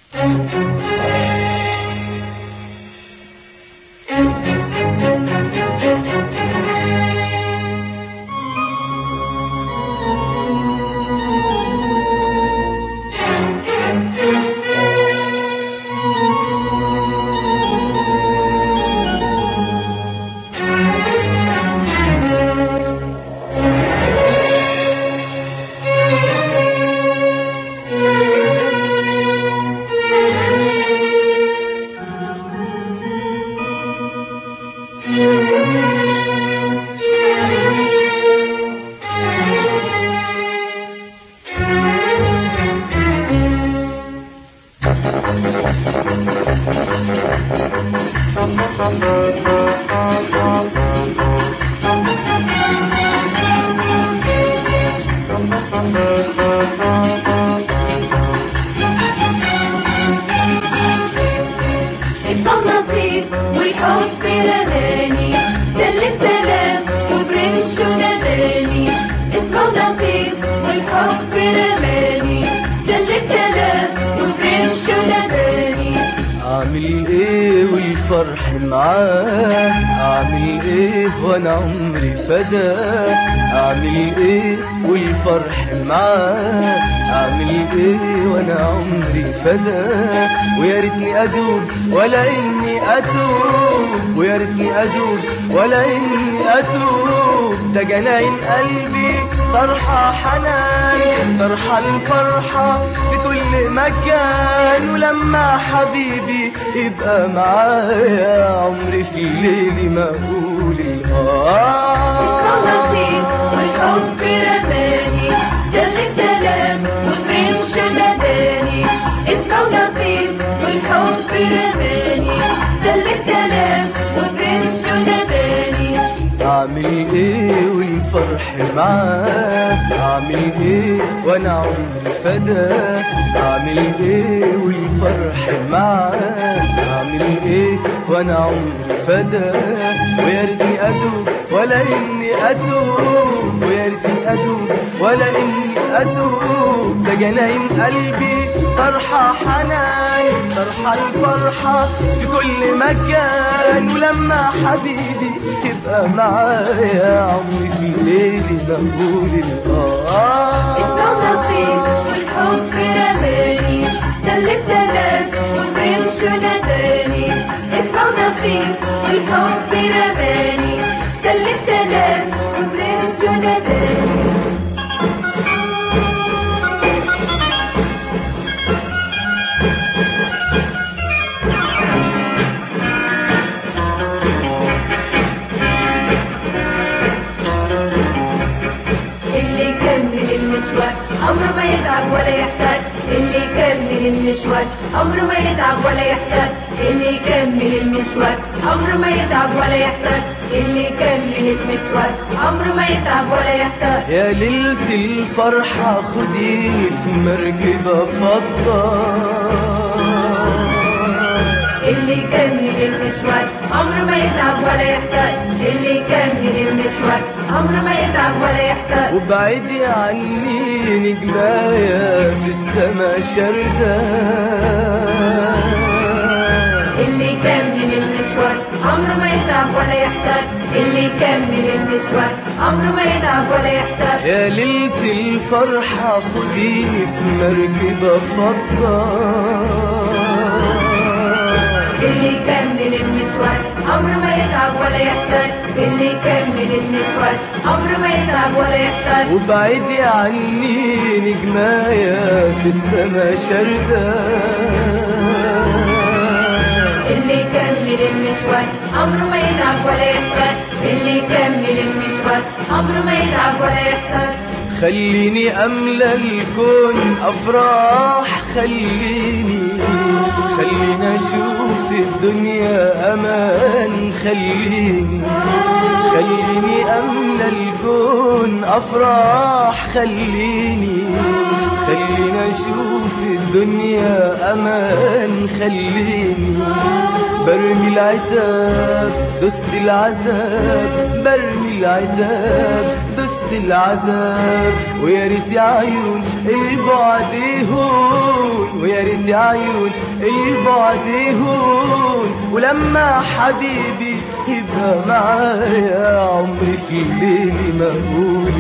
اسمه نصيب والحب رماني سلم سلام وبرمشه ناداني اسمه نصيب والحب رماني سلم سلام وبرمشه ناداني اعمل ايه والفرح معاه اعمل ايه وانا عمري فداه اعمل ايه والفرح معاه اعمل ايه وانا عمري فداه ويا ريتني ادوب ولا اني اتوب ويا ريتني ادوب ولا اني اتوب ده جناين قلبي طرحه حنان طرحه الفرحه في كل مكان ولما حبيبي يبقى معايا عمري في الليل ما اقول اسمه الاه نصيب والحب رماني سلم سلام وبرمشه ناداني اسمه نصيب والحب رماني سلم سلام وبرمشه ناداني اعمل ايه والفرح معاه اعمل ايه وانا عمري فداه اعمل ايه والفرح معاه اعمل ايه وانا عمري فداه ويا ريتني اتوب ولا اني اتوب ويا ريتني اتوب ولا اني اتوب ده جناين قلبي طرحه حنان طرحه الفرحه في كل مكان ولما حبيبي يبقى معايا عمري في ليلي بقول اسمه نصيب والحب رماني سلم سلام وبرمشه ناداني اسمه نصيب والحب رماني سلم سلام وبرمشه ناداني اللي يكمل المشوار عمره ما يتعب ولا يحتاج اللي يكمل المشوار عمره ما يتعب ولا يحتاج اللي يكمل المشوار عمره ما يتعب ولا يحتاج اللي يكمل المشوار عمره ما يتعب ولا يحتاج يا ليلة الفرحة خديني في مركبة فضة اللي يكمل المشوار عمره ما يتعب ولا يحتاج اللي يكمل المشوار عمره ما يتعب ولا يحتاج وبعيدي عني نجمايا في السما شردة اللي يكمل المشوار عمره ما يتعب ولا يحتاج اللي يكمل المشوار عمره ما يتعب ولا يحتاج يا ليلة الفرحة خديني في مركبة فضة اللي يكمل المشوار عمره ما يتعب ولا يحتاج اللي يكمل المشوار عمره ما يتعب ولا يحتاج وبعيدي عني نجمايا في السما شردة اللي يكمل المشوار عمره ما يتعب ولا يحتاج اللي يكمل المشوار عمره ما يتعب ولا يحتاج خليني أملى الكون أفراح خليني خليني أشوف الدنيا أمان خليني خليني أملى الكون أفراح خليني خليني أشوف الدنيا أمان خليني برمي العتاب دست العذاب برمي العتاب دست وسط العذاب ويا ريت يا عيون البعد يهون ويا ريت يا عيون البعد يهون ولما حبيبي يبقى معايا عمري في الليل ما اقول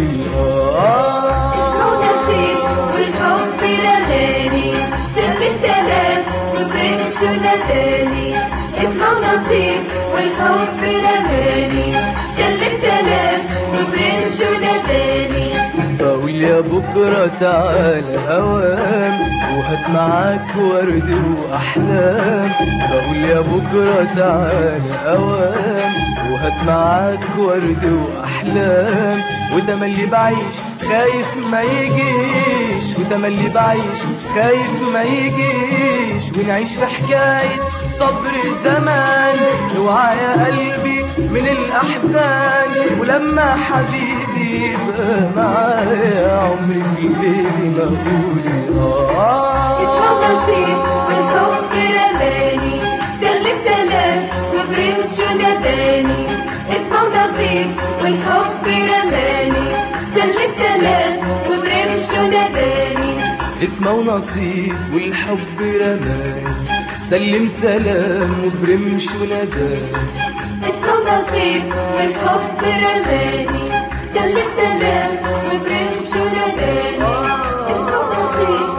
اسمه نصيب والحب رماني سلم سلام وبرمش وناداني اسمه نصيب والحب رماني سلم سلام وبرمش وناداني بقول يا بكرة تعالى هوام وهات معاك ورد وأحلام بقول يا بكرة تعالى هوام وهات معاك ورد وأحلام وده ما اللي بعيش خايف ما يجيش وده ما اللي بعيش خايف ما يجيش ونعيش في حكاية صبر زمان اوعى يا قلبي من الأحزان ولما حبيبي يبقى معايا عمري في الليل ما أقول اسمه آه نصيب والحب رماني سلم سلام وبرمش وناداني اسمه نصيب والحب رماني سلم سلام وبرمش وناداني اسمه ونصيب والحب رماني سلم سلام وبرمش ونداني اسمه نصيب والحب رماني سلم سلام وبرمش وناداني اسمه نصيب